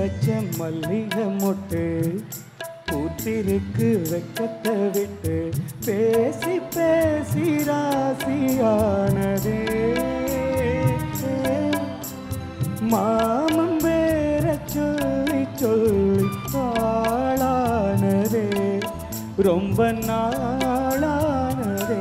வச்ச மல்லிகை மொட்டு பூத்திருக்கு வெக்கத்தை விட்டு பேசி பேசி ராசியானதே மாமன் வேற சொல்லி சொல்லி ஆளானதே ரொம்ப நாளானதே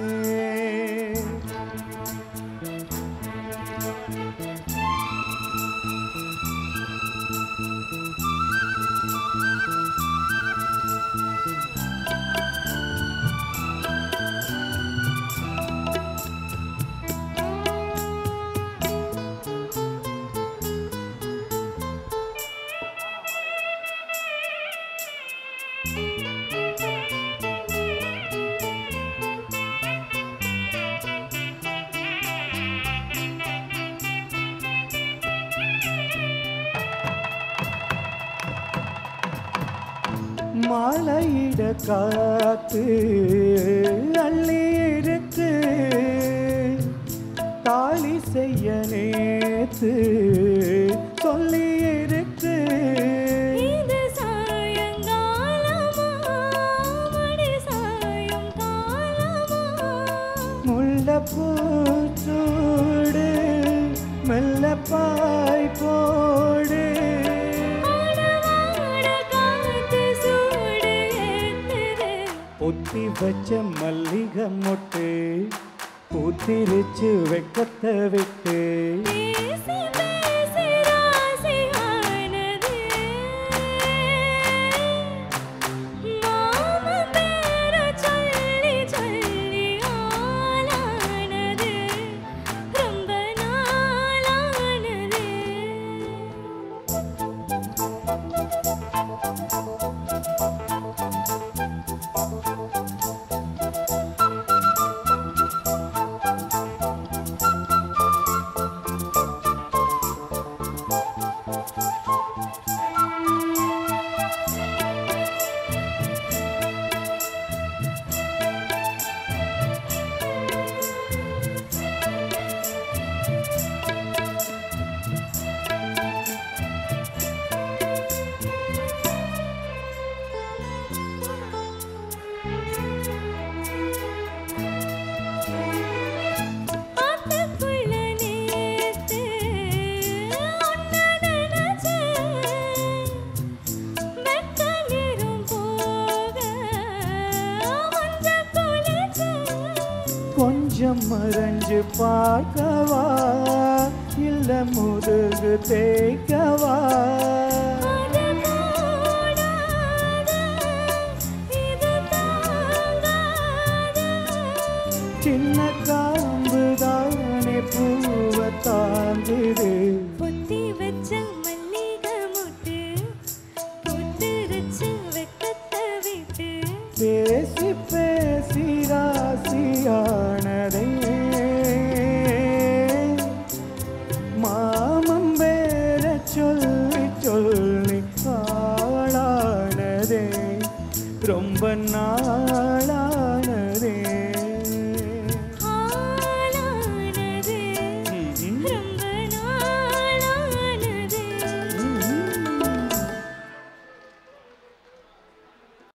மாலையிட காத்து அள்ளி இருக்கு தாலி செய்ய நேத்து சொல்லி இருக்கு இது சாயங்காலமா மணி சாயங்காலமா முள்ளப்பூச்சூடு மெல்ல பாய் போடு ஆடவாட காத்து சூடு ஏத்துது ஒத்தி வச்ச மல்லிகை மொட்டு பூத்திருச்சு வெக்கத்தை விட்டு பேசி பேசி ராசியானது மாமன் பேர சொல்லி சொல்லி ஆளானது ரொம்ப நாளானது ஆத்துக்குள்ள நேத்து உன்னை நினைச்சேன். வெக்க நேரம் போக மஞ்சள் குளிச்சேன். கொஞ்சம் மறைஞ்சு பார்க்கவா இல்ல முதுகு தேய்க்கவா அது கூடாது, இது தாங்காது. சின்ன காம்பு தானே பூவை தாங்குது பொத்தி வச்ச மல்லிகை மொட்டு பொட்டுரிச்சு வெக்கத்தை விட்டு பேசி பேசி ராசியானதே மாமன் வேற சொல்லி சொல்லி ஆளானதே ரொம்ப நாள்